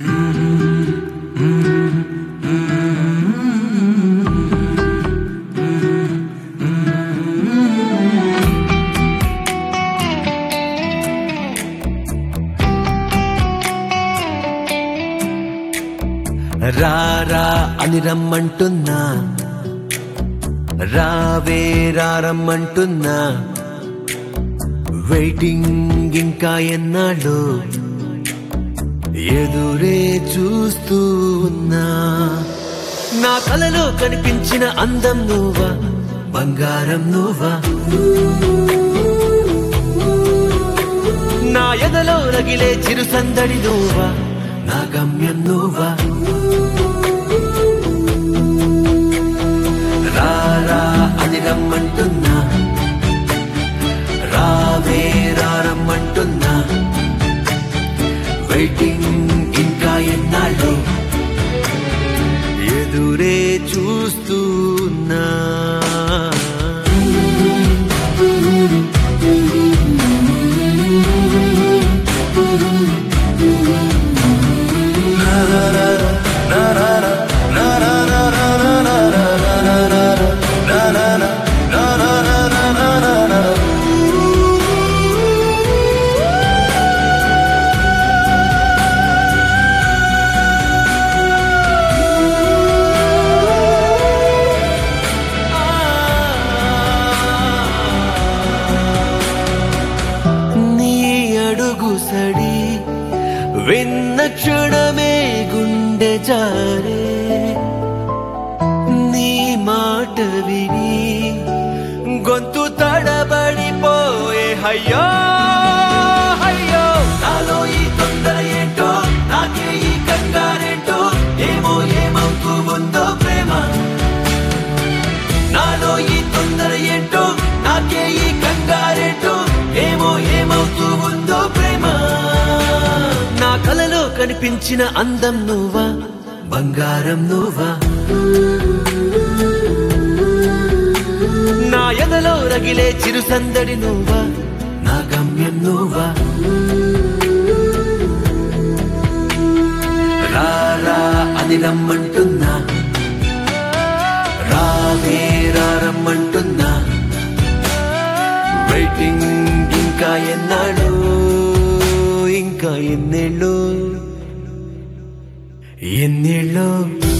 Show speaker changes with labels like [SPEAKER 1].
[SPEAKER 1] రారా అని రమ్మంటున్నా రావే రారమ్మంటున్నా వెయిటింగ్ ఇంకా ఎన్నాళ్ళు ఎదురే చూస్తూ ఉన్నా నా కలలో కనిపించిన అందం నువ్వా బంగారం నువ్వా నా ఎదలో రగిలే చిరు సందడి నువ్వా నా గమ్యం నువ్వా రారా అని రమ్మంటున్నా రావే రారమ్మంటున్నా వెయిటింగ్ ఇంకా ఎన్నాళ్ళు ఎదురే చూస్తున్నా నీ అడుగు సడి విన్న క్షణమే గుండె జారే నీ మాట విని గొంతు తడబడిపోయే హయ్యో హయ్యో నాలో ఈ తొందర ఏంటో నాకే ఈ కంగారేంటో ఏమో ఏమవుతూ ఉందో ప్రేమ నాలో ఈ తొందర ఏంటో నాకే ఈ కంగారేంటో ఏమో ఏమవుతూ ఉందో ప్రేమ నా కలలో కనిపించిన అందం నువ్వా బంగారం నువ్వా నా ఎదలో రగిలే చిరు సందడి నువ్వా నా గమ్యం నువ్వా రారా అని రమ్మంటున్నా రావే రారమ్మంటున్నా వెయిటింగ్ ఇంకా ఎన్నాడు ఇంకా ఎన్నేళ్ళు ఎన్నేళ్ళు